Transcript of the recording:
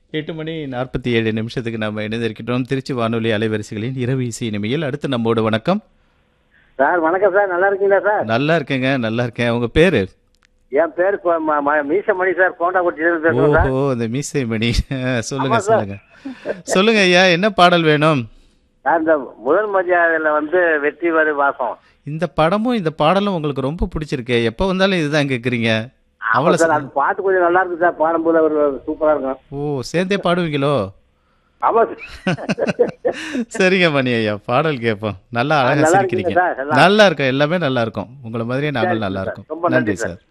எட்டு மணி நாற்பத்தி ஏழு நிமிஷத்துக்கு நம்ம இணைந்திருக்கிறோம் திருச்சி வானொலி அலைவரிசைகளின் இரவு இசை இனிமையில் அடுத்து நம்மோடு வணக்கம் சார் வணக்கம் சார் நல்லா இருக்கீங்களா சார் நல்லா இருக்கேங்க நல்லா இருக்கேன் உங்க பேரு என் பேர் கொ- ம- ம- மீசமணி சார் கோண்டாக்குட்டியிலிருந்து பேசுறேன் சார் ஓஹோ இந்த மீசை மணி சொல்லுங்க ஆமா சார். சொல்லுங்க சொல்லுங்க ஐயா என்ன பாடல் வேணும் சார் இந்த முதல் மரியாதையில வந்து வெற்றி வரு வாசம் இந்த படமும் இந்த பாடலும் உங்களுக்கு ரொம்ப பிடிச்சிருக்கு எப்போ வந்தாலும் இதுதான் கேட்குறீங்க ஆமா அவ்வளோ சார் அந்த பாட்டு கொஞ்சம் நல்லா இருக்கு சார் பாடும்போது ஒரு சூப்பரா இருக்கும் ஓ சேர்ந்தே பாடுவீங்களோ ஆமா சார் சரிங்க மணி ஐயா பாடல் கேட்போம் நல்லா அழகா நல்லா சிரிக்கிறீங்க இருக்கீங்க சார், நல்லா- நல்லா இருக்கும் எல்லாமே நல்லா இருக்கும் உங்களை மாதிரியே நாங்களும் நல்லா சார். இருக்கும் ரொம்ப நன்றி நன்றி சார்